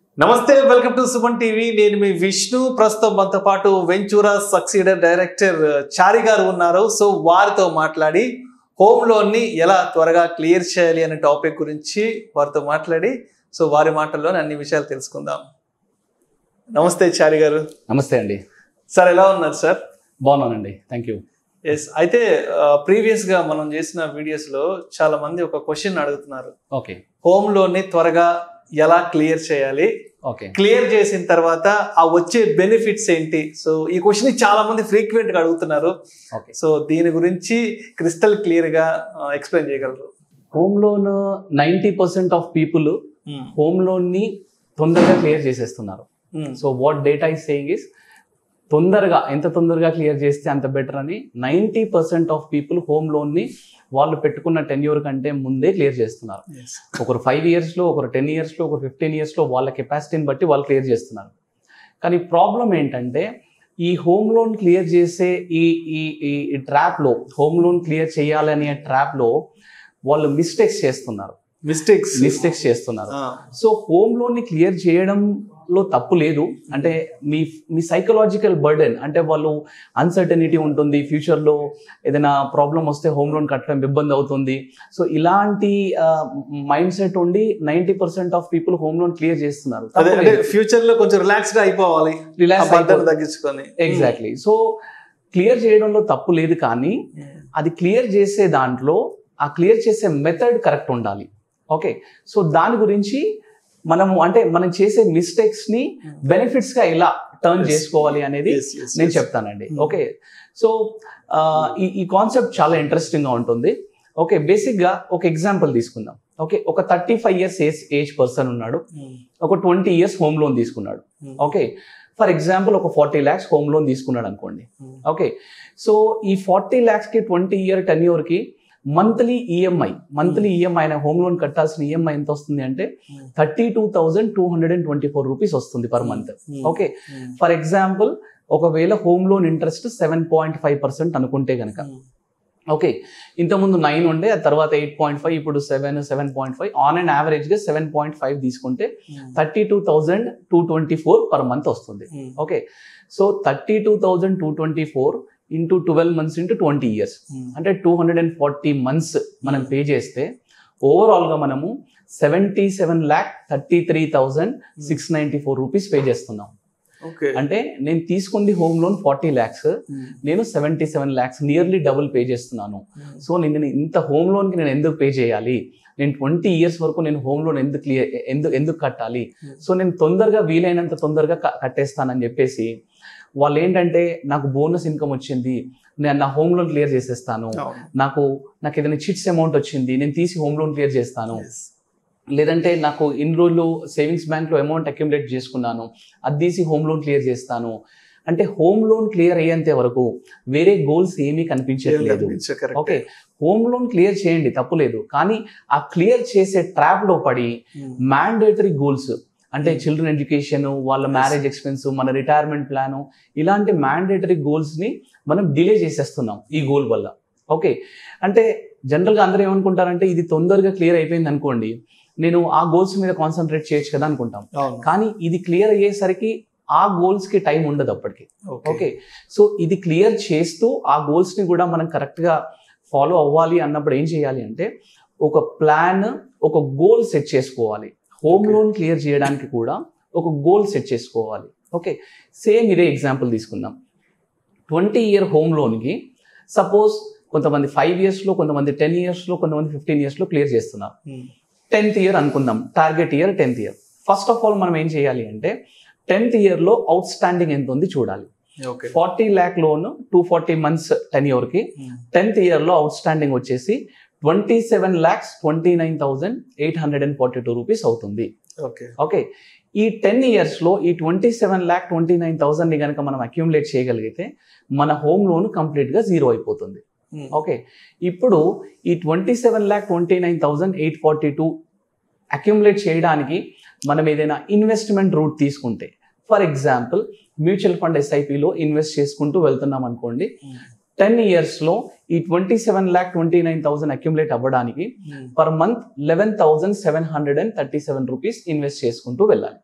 నమస్తే welcome to Suman TV నేను మీ విష్ణు ప్రస్తుతం మనతో పాటు వెంచూరా సక్సీడర్ డైరెక్టర్ చారి గారు ఉన్నారు సో వారితో మాట్లాడి హోమ్ లోన్ ని ఎలా త్వరగా క్లియర్ చేయాలి అనే టాపిక్ గురించి వారితో మాట్లాడి సో వారి మాటల్లో అన్ని విషయాలు తెలుసుకుందాం నమస్తే చారి గారు నమస్తే అండి సార్ ఎలా ఉన్నారు సార్ బాగున్నానండి థ్యాంక్ యూ ఎస్ అయితే ప్రీవియస్ గా మనం చేసిన వీడియోస్ లో చాలా మంది ఒక క్వశ్చన్ అడుగుతున్నారు ఓకే హోమ్ లోన్ ని త్వరగా ఎలా క్లియర్ చేయాలి ఓకే క్లియర్ చేసిన తర్వాత ఆ వచ్చే బెనిఫిట్స్ ఏంటి సో ఈ క్వశ్చన్ చాలా మంది ఫ్రీక్వెంట్ గా అడుగుతున్నారు ఓకే సో దీని గురించి క్రిస్టల్ క్లియర్ గా ఎక్స్ప్లెయిన్ చేయగలరు home loan ninety percent of people home loan ని తొందరగా క్లియర్ చేసేస్తున్నారు so what data is saying is తొందరగా ఎంత తొందరగా క్లియర్ చేస్తే అంత బెటర్ అని ninety percent of people home loan ని వాళ్ళు పెట్టుకున్న టెన్యూర్ కంటే ముందే క్లియర్ చేస్తున్నారు ఒకరు ఫైవ్ ఇయర్స్లో ఒకరు టెన్ ఇయర్స్లో ఒకరు ఫిఫ్టీన్ ఇయర్స్లో వాళ్ళ కెపాసిటీని బట్టి వాళ్ళు క్లియర్ చేస్తున్నారు కానీ ప్రాబ్లం ఏంటంటే ఈ హోమ్ లోన్ క్లియర్ చేసే ఈ ఈ ఈ ట్రాప్లో హోమ్ లోన్ క్లియర్ చేయాలనే ట్రాప్లో వాళ్ళు మిస్టేక్స్ చేస్తున్నారు మిస్టేక్స్ మిస్టేక్స్ చేస్తున్నారు సో హోమ్ లోన్ ని క్లియర్ చేయడంలో తప్పు లేదు అంటే మీ మీ సైకలాజికల్ బర్డెన్ అంటే వాళ్ళు అన్సర్టనిటీ ఉంటుంది ఫ్యూచర్ లో ఏదైనా ప్రాబ్లం వస్తే హోమ్ లోన్ కట్టడం ఇబ్బంది అవుతుంది సో ఇలాంటి మైండ్ సెట్ ఉండి ninety percent of people home loan clear చేస్తున్నారు అదే అంటే ఫ్యూచర్ లో కొంచెం రిలాక్స్డ్ అయిపోవాలి ఆ రిలాక్స్ బర్డన్ తగ్గించుకొని ఎగ్జాక్ట్లీ సో క్లియర్ చేయడంలో తప్పు లేదు కానీ అది క్లియర్ చేసే దాంట్లో ఆ క్లియర్ చేసే మెథడ్ కరెక్ట్ ఉండాలి ఓకే సో దాని గురించి మనము అంటే మనం చేసే మిస్టేక్స్ ని బెనిఫిట్స్ గా ఎలా టర్న్ Yes. చేసుకోవాలి అనేది Yes, yes, నేను yes. చెప్తానండి Hmm. ఓకే సో ఈ ఈ కాన్సెప్ట్ చాలా ఇంట్రెస్టింగ్ గా ఉంటుంది ఓకే బేసిక్ గా ఒక ఎగ్జాంపుల్ తీసుకుందాం ఓకే ఒక thirty five years age age person ఉన్నాడు ఒక ట్వంటీ ఇయర్స్ హోమ్ లోన్ తీసుకున్నాడు ఓకే ఫర్ ఎగ్జాంపుల్ ఒక ఫార్టీ ల్యాక్స్ హోమ్ లోన్ తీసుకున్నాడు అనుకోండి ఓకే సో ఈ ఫార్టీ ల్యాక్స్ కి ట్వంటీ ఇయర్ టెన్ ఇయర్ కి మంత్లీ ఈఎంఐ మంత్లీ ఈఎంఐ ఆయన హోమ్ లోన్ కట్టాల్సిన ఈఎంఐ ఎంత వస్తుంది అంటే thirty two thousand two hundred and twenty four rupees వస్తుంది per month okay for example ఒకవేళ home loan interest seven point five percent అనుకుంటే కనుక ఓకే ఇంతకుముందు నైన్ ఉండే ఆ తర్వాత ఎయిట్ పాయింట్ ఫైవ్ ఇప్పుడు seven seven point five on and average గా సెవెన్ పాయింట్ ఫైవ్ తీసుకుంటే thirty two thousand two twenty four per month వస్తుంది okay so thirty two thousand two twenty four into twelve months into twenty years అంటే two hundred and forty months మనం pay చేస్తే overall గా మనము seventy seven lakh thirty three thousand six ninety four rupees pay చేస్తున్నాం okay అంటే నేను తీసుకుంది home loan forty lakhs నేను seventy seven lakhs nearly double pay చేస్తున్నాను సో నేను ఇంత హోమ్ లోన్కి నేను ఎందుకు పే చేయాలి నేను ట్వంటీ ఇయర్స్ వరకు నేను హోమ్ లోన్ ఎందుకు క్లియర్ ఎందుకు ఎందుకు కట్టాలి సో నేను తొందరగా వీలైనంత తొందరగా క- కట్టేస్తానని చెప్పేసి వాళ్ళు ఏంటంటే నాకు బోనస్ ఇన్కమ్ వచ్చింది నేను నా హోమ్ లోన్ క్లియర్ చేసేస్తాను నాకు నాకు ఏదైనా చిట్స్ అమౌంట్ వచ్చింది నేను తీసి హోమ్ లోన్ క్లియర్ చేస్తాను లేదంటే నాకు ఇన్ని రోజులు సేవింగ్స్ బ్యాంక్లో అమౌంట్ అక్యుములేట్ చేసుకున్నాను అది తీసి హోమ్ లోన్ క్లియర్ చేస్తాను అంటే హోమ్ లోన్ క్లియర్ అయ్యేంత వరకు వేరే గోల్స్ ఏమీ కనిపించట్లేదు ఓకే హోమ్ లోన్ క్లియర్ చేయండి తప్పులేదు కానీ ఆ క్లియర్ చేసే ట్రాప్ లో పడి మ్యాండేటరీ గోల్స్ అంటే చిల్డ్రన్ ఎడ్యుకేషన్ వాళ్ళ మ్యారేజ్ ఎక్స్పెన్స్ మన రిటైర్మెంట్ ప్లాన్ ఇలాంటి మ్యాండేటరీ గోల్స్ ని మనం డిలే చేసేస్తున్నాం ఈ గోల్ వల్ల ఓకే అంటే జనరల్ గా అందరూ ఏమనుకుంటారంటే ఇది తొందరగా క్లియర్ అయిపోయింది అనుకోండి నేను ఆ గోల్స్ మీద కాన్సన్ట్రేట్ చేయొచ్చు కదా అనుకుంటాం కానీ ఇది క్లియర్ అయ్యేసరికి ఆ గోల్స్ కి టైం ఉండదు అప్పటికి ఓకే సో ఇది క్లియర్ చేస్తూ ఆ గోల్స్ ని కూడా మనం కరెక్ట్ గా ఫాలో అవ్వాలి అన్నప్పుడు ఏం చేయాలి అంటే ఒక ప్లాన్ ఒక గోల్ సెట్ చేసుకోవాలి హోమ్ Okay. లోన్ క్లియర్ చేయడానికి కూడా ఒక గోల్ సెట్ చేసుకోవాలి ఓకే సేమ్ ఇదే ఎగ్జాంపుల్ తీసుకుందాం ట్వంటీ ఇయర్ హోమ్ లోన్కి సపోజ్ కొంతమంది ఫైవ్ ఇయర్స్లో కొంతమంది టెన్ ఇయర్స్లో కొంతమంది ఫిఫ్టీన్ ఇయర్స్లో క్లియర్ చేస్తున్నారు టెన్త్ ఇయర్ అనుకుందాం target year tenth year first of all మనం ఏం చేయాలి అంటే టెన్త్ ఇయర్లో అవుట్ స్టాండింగ్ ఎంత ఉంది చూడాలి okay forty lakh loan two forty months ten కి టెన్త్ ఇయర్లో అవుట్ స్టాండింగ్ వచ్చేసి twenty seven lakhs twenty nine thousand eight hundred and forty two rupees అవుతుంది ఓకే ఓకే ఈ టెన్ ఇయర్స్లో ఈ twenty seven lakh twenty nine థౌసండ్ని కనుక మనం అక్యూములేట్ చేయగలిగితే మన హోమ్ లోన్ కంప్లీట్గా జీరో అయిపోతుంది ఓకే ఇప్పుడు ఈ twenty seven lakh twenty nine thousand eight forty two accumulate చేయడానికి మనం ఏదైనా ఇన్వెస్ట్మెంట్ రూట్ తీసుకుంటే ఫర్ ఎగ్జాంపుల్ మ్యూచువల్ ఫండ్ ఎస్ఐపిలో ఇన్వెస్ట్ చేసుకుంటూ వెళ్తున్నాం అనుకోండి టెన్ ఇయర్స్లో ఈ twenty seven lakh twenty nine thousand accumulate అవ్వడానికి per month eleven thousand seven hundred and thirty seven rupees invest చేసుకుంటూ వెళ్ళాలి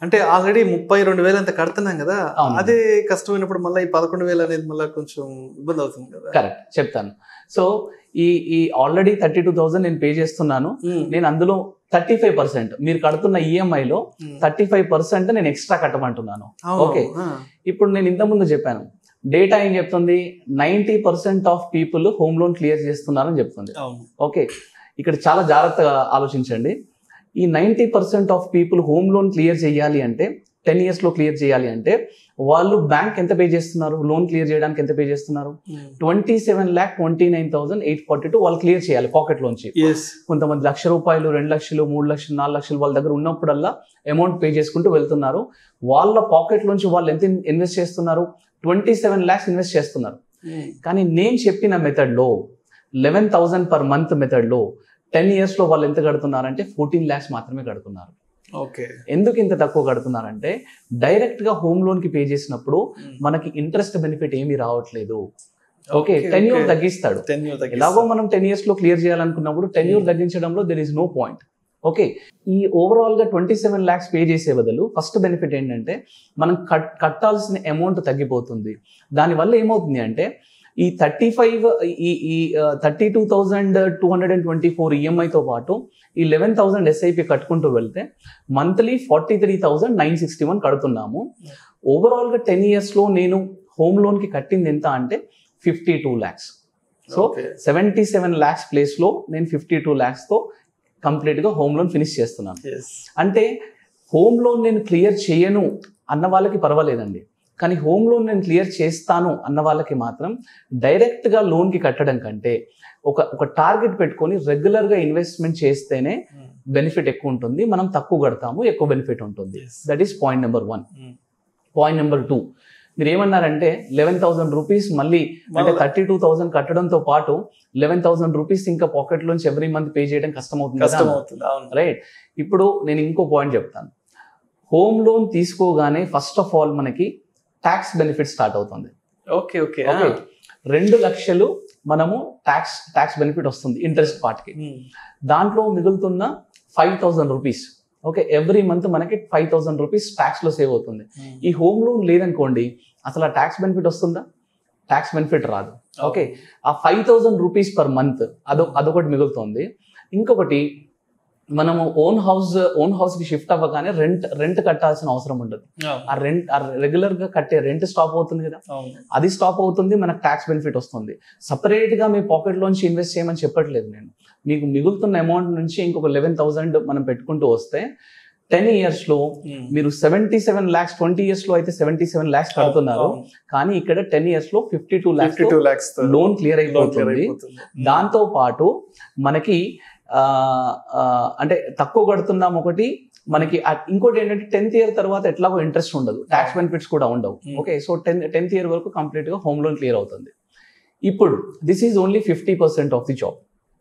అంటే ఆల్రెడీ ముప్పై రెండు వేలు అంత కడుతున్నాం కదా అవును. అదే కష్టమైనప్పుడు మళ్ళీ ఈ పదకొండు వేలు అనేది మళ్ళీ కొంచెం ఇబ్బంది అవుతుంది కదా కరెక్ట్ చెప్తాను సో ఈ ఈ ఆల్రెడీ థర్టీ టూ థౌసండ్ నేను పే చేస్తున్నాను ఉమ్, నేను అందులో థర్టీ ఫైవ్ పర్సెంట్ మీరు కడుతున్న ఈఎంఐలో ఉమ్. థర్టీ ఫైవ్ పర్సెంట్ నేను ఎక్స్ట్రా కట్టమంటున్నాను అవును, ఓకే. ఆ, ఇప్పుడు నేను ఇంతకుముందు చెప్పాను డేటా ఏం చెప్తుంది ninety percent of people home loan clear చేస్తున్నారని చెప్తుంది అవును ఓకే ఇక్కడ చాలా జాగ్రత్తగా ఆలోచించండి ఈ ninety percent of people home loan clear చేయాలి అంటే టెన్ ఇయర్స్లో క్లియర్ చేయాలి అంటే వాళ్ళు బ్యాంక్ ఎంత పే చేస్తున్నారు లోన్ క్లియర్ చేయడానికి ఎంత పే చేస్తున్నారు um. Twenty seven lakh twenty nine thousand eight forty two వాళ్ళు క్లియర్ చేయాలి పాకెట్ లోంచి Yes. కొంతమంది లక్ష రూపాయలు రెండు లక్షలు మూడు లక్షలు నాలుగు లక్షలు వాళ్ళ దగ్గర ఉన్నప్పుడల్లా అమౌంట్ పే చేసుకుంటూ వెళ్తున్నారు వాళ్ళ పాకెట్ లోంచి వాళ్ళు ఎంత ఇన్వెస్ట్ చేస్తున్నారు ట్వంటీ సెవెన్ ల్యాక్స్ ఇన్వెస్ట్ చేస్తున్నారు ఉమ్. కానీ నేను చెప్పిన మెథడ్లో లెవెన్ థౌసండ్ పర్ మంత్ మెథడ్లో టెన్ ఇయర్స్లో వాళ్ళు ఎంత కడుతున్నారంటే ఫోర్టీన్ ల్యాక్స్ మాత్రమే కడుతున్నారు ఓకే ఎందుకు ఇంత తక్కువ కడుతున్నారంటే డైరెక్ట్గా హోమ్ లోన్కి పే చేసినప్పుడు ఉమ్. మనకి ఇంట్రెస్ట్ బెనిఫిట్ ఏమీ రావట్లేదు okay okay, ten year okay. తగ్గిస్తాడు Tenure తగ్గిస్తుంది. ఎలాగో మనం టెన్ ఇయర్స్ లో క్లియర్ చేయాలనుకున్నప్పుడు టెన్ ఇయర్ తగ్గించడంలో there is no point okay ఈ ఓవరాల్ గా ట్వంటీ సెవెన్ ల్యాక్స్ పే చేసే బదులు ఫస్ట్ బెనిఫిట్ ఏంటంటే మనం కట్ కట్టాల్సిన అమౌంట్ తగ్గిపోతుంది దానివల్ల ఏమవుతుంది అంటే ఈ థర్టీ ఫైవ్ ఈ ఈ thirty two thousand two hundred and twenty four ఈఎంఐతో పాటు ఈ లెవెన్ థౌసండ్ ఎస్ఐపి కట్టుకుంటూ వెళ్తే monthly forty three thousand nine sixty one కడుతున్నాము ఓవరాల్గా టెన్ ఇయర్స్లో నేను హోమ్ లోన్కి కట్టింది ఎంత అంటే fifty two lakhs so okay. Seventy seven lakhs ప్లేస్లో నేను ఫిఫ్టీ టూ ల్యాక్స్తో కంప్లీట్గా హోమ్ లోన్ ఫినిష్ చేస్తున్నాను Yes. అంటే హోమ్ లోన్ నేను క్లియర్ చేయను అన్న వాళ్ళకి పర్వాలేదండి కానీ హోమ్ లోన్ నేను క్లియర్ చేస్తాను అన్న వాళ్ళకి మాత్రం డైరెక్ట్గా లోన్కి కట్టడం కంటే ఒక ఒక టార్గెట్ పెట్టుకొని రెగ్యులర్గా ఇన్వెస్ట్మెంట్ చేస్తేనే ఉమ్. బెనిఫిట్ ఎక్కువ ఉంటుంది మనం తక్కువ కడతాము ఎక్కువ బెనిఫిట్ ఉంటుంది Yes. That is point number one um. Point number two మీరు ఏమన్నారంటే లెవెన్ థౌసండ్ రూపీస్ మళ్ళీ అంటే మళ్ళా. థర్టీ టూ థౌసండ్ కట్టడంతో పాటు లెవెన్ థౌసండ్ రూపీస్ ఇంకా పాకెట్ లోంచి ఎవ్రీ మంత్ పే చేయడం కష్టం అవుతుంది కష్టం కదా అవుతుంది అవును రైట్ ఇప్పుడు నేను ఇంకో పాయింట్ చెప్తాను హోమ్ లోన్ తీసుకోగానే ఫస్ట్ ఆఫ్ ఆల్ మనకి ట్యాక్స్ బెనిఫిట్ స్టార్ట్ అవుతుంది ఓకే ఓకే ఓకే రెండు లక్షలు మనము ట్యాక్స్ ట్యాక్స్ బెనిఫిట్ వస్తుంది ఇంట్రెస్ట్ పార్ట్కి దాంట్లో మిగులుతున్న five thousand rupees okay every month మనకి ఫైవ్ థౌసండ్ రూపీస్ ట్యాక్స్లో సేవ్ అవుతుంది ఈ హోమ్ లోన్ లేదనుకోండి అసలు ఆ ట్యాక్స్ బెనిఫిట్ వస్తుందా ట్యాక్స్ బెనిఫిట్ రాదు ఓకే ఆ five thousand rupees per month అదొ అదొకటి మిగులుతుంది ఇంకొకటి మనము ఓన్ హౌస్ ఓన్ హౌస్ కి షిఫ్ట్ అవ్వగానే రెంట్ రెంట్ కట్టాల్సిన అవసరం ఉండదు ఆ రెంట్ ఆ రెగ్యులర్ గా కట్టే రెంట్ స్టాప్ అవుతుంది కదా అవును అది స్టాప్ అవుతుంది మనకు ట్యాక్స్ బెనిఫిట్ వస్తుంది సపరేట్ గా మీ పాకెట్ లోంచి ఇన్వెస్ట్ చేయమని చెప్పట్లేదు నేను మీకు మిగులుతున్న అమౌంట్ నుంచి ఇంకొక లెవెన్ థౌసండ్ మనం పెట్టుకుంటూ వస్తే టెన్ ఇయర్స్ లో ఉమ్. మీరు seventy seven lakhs twenty years లో అయితే సెవెంటీ సెవెన్ ల్యాక్స్ కడుతున్నారు అవును. కానీ ఇక్కడ టెన్ ఇయర్స్ లో ఫిఫ్టీ టూ ల్యాక్స్ 52 lakhs తో లోన్ క్లియర్ loan clear అయిపోతుంది అయిపోతుంది. దాంతో పాటు మనకి ఆ, ఆ, అంటే తక్కువ కడుతున్నాం ఒకటి మనకి ఆ- ఇంకోటి ఏంటంటే టెన్త్ ఇయర్ తర్వాత ఎట్లాగో ఇంట్రెస్ట్ ఉండదు ట్యాక్స్ బెనిఫిట్స్ కూడా ఉండవు Hmm. Okay so ten tenth year వరకు కంప్లీట్ గా హోమ్ లోన్ క్లియర్ అవుతుంది ఇప్పుడు this is only fifty percent of the job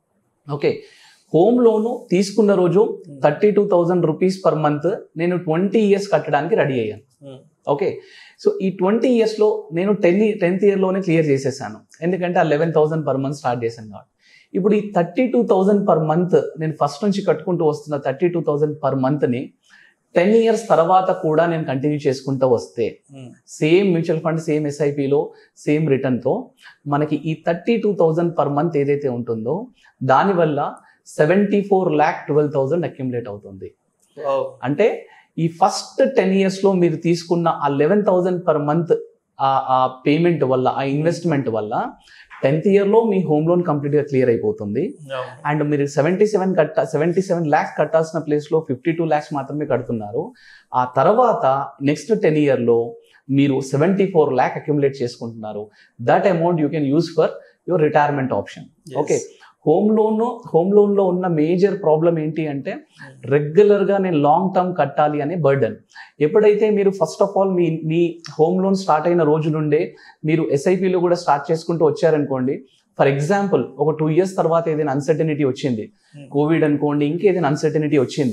okay home loan తీసుకున్న రోజు thirty two thousand rupees per month నేను ట్వంటీ ఇయర్స్ కట్టడానికి రెడీ అయ్యాను ఉమ్. ఓకే సో ఈ ట్వంటీ ఇయర్స్లో నేను టెన్ టెన్త్ ఇయర్లోనే క్లియర్ చేసేసాను ఎందుకంటే ఆ eleven thousand per month start చేశాను కాబట్టి ఇప్పుడు ఈ thirty two thousand per month నేను ఫస్ట్ నుంచి కట్టుకుంటూ వస్తున్న థర్టీ టూ థౌసండ్ పర్ మంత్ని టెన్ ఇయర్స్ తర్వాత కూడా నేను కంటిన్యూ చేసుకుంటూ వస్తే um. Same mutual fund same ఎస్ఐపిలో సేమ్ రిటర్న్తో మనకి ఈ thirty two thousand per month ఏదైతే ఉంటుందో దానివల్ల seventy four lakh twelve thousand accumulate అవుతుంది Wow. అంటే ఈ ఫస్ట్ టెన్ ఇయర్స్లో మీరు తీసుకున్న ఆ లెవెన్ థౌజండ్ పర్ మంత్ ఆ పేమెంట్ వల్ల ఆ ఇన్వెస్ట్మెంట్ వల్ల టెన్త్ ఇయర్లో మీ హోమ్ లోన్ కంప్లీట్గా క్లియర్ అయిపోతుంది అవును. అండ్ మీరు సెవెంటీ సెవెన్ కట్ట సెవెంటీ సెవెన్ ల్యాక్స్ కట్టాల్సిన ప్లేస్లో ఫిఫ్టీ టూ ల్యాక్స్ మాత్రమే కడుతున్నారు ఆ తర్వాత నెక్స్ట్ టెన్ ఇయర్లో మీరు సెవెంటీ ఫోర్ ల్యాక్ అక్యుములేట్ చేసుకుంటున్నారు that amount you can use for your retirement option Yes. Okay home loan home లోన్లో ఉన్న మేజర్ ప్రాబ్లం ఏంటి అంటే రెగ్యులర్గా నేను లాంగ్ టర్మ్ కట్టాలి అనే బర్డన్ ఎప్పుడైతే మీరు ఫస్ట్ ఆఫ్ ఆల్ మీ మీ హోమ్ లోన్ స్టార్ట్ అయిన రోజు నుండే మీరు ఎస్ఐపిలో కూడా స్టార్ట్ చేసుకుంటూ వచ్చారనుకోండి ఫర్ ఎగ్జాంపుల్ ఒక టూ ఇయర్స్ తర్వాత ఏదైనా అన్సర్టనిటీ వచ్చింది Hmm. కోవిడ్ అనుకోండి ఇంకేదైనా అన్సర్టనిటీ వచ్చింది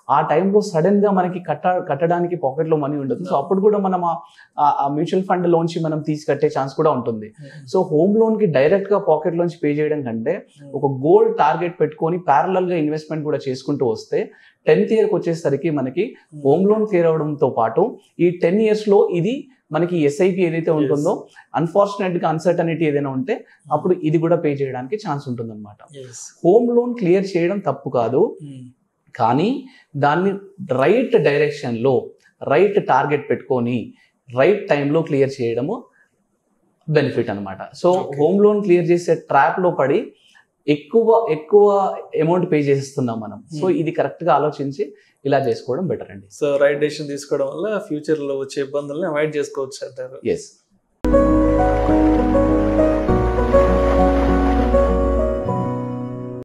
ఆ టైంలో సడన్ గా మనకి కట్ట కట్టడానికి పాకెట్ లో మనీ ఉండదు సో అప్పుడు కూడా మనం ఆ- ఆ- ఆ మ్యూచువల్ ఫండ్ లోంచి మనం తీసి కట్టే ఛాన్స్ కూడా ఉంటుంది సో హోమ్ లోన్ కి డైరెక్ట్ గా పాకెట్ లోంచి పే చేయడం కంటే ఒక గోల్ టార్గెట్ పెట్టుకొని ప్యారలల్ గా ఇన్వెస్ట్మెంట్ కూడా చేసుకుంటూ వస్తే టెన్త్ ఇయర్కి వచ్చేసరికి మనకి హోమ్ లోన్ క్లియర్ అవడంతో పాటు ఈ టెన్ ఇయర్స్ లో ఇది మనకి ఎస్ఐపి ఏదైతే ఉంటుందో అన్ఫార్చునేట్ గా అన్సర్టనిటీ ఏదైనా ఉంటే అప్పుడు ఇది కూడా పే చేయడానికి ఛాన్స్ ఉంటుంది అనమాట Yes. హోమ్ లోన్ క్లియర్ చేయడం తప్పు కాదు Mm. కానీ దాన్ని రైట్ డైరెక్షన్లో రైట్ టార్గెట్ పెట్టుకొని రైట్ టైంలో క్లియర్ చేయడము బెనిఫిట్ అనమాట so Okay. Home loan clear చేసే ట్రాప్లో పడి ఎక్కువ ఎక్కువ అమౌంట్ పే చేస్తున్నాం మనం సో Hmm. ఇది కరెక్ట్గా ఆలోచించి ఇలా చేసుకోవడం బెటర్ అండి సో రైట్ డెసిషన్ తీసుకోవడం వల్ల ఫ్యూచర్ లో వచ్చే ఇబ్బందుల్ని అవాయిడ్ చేసుకోవచ్చు అంటారు ఎస్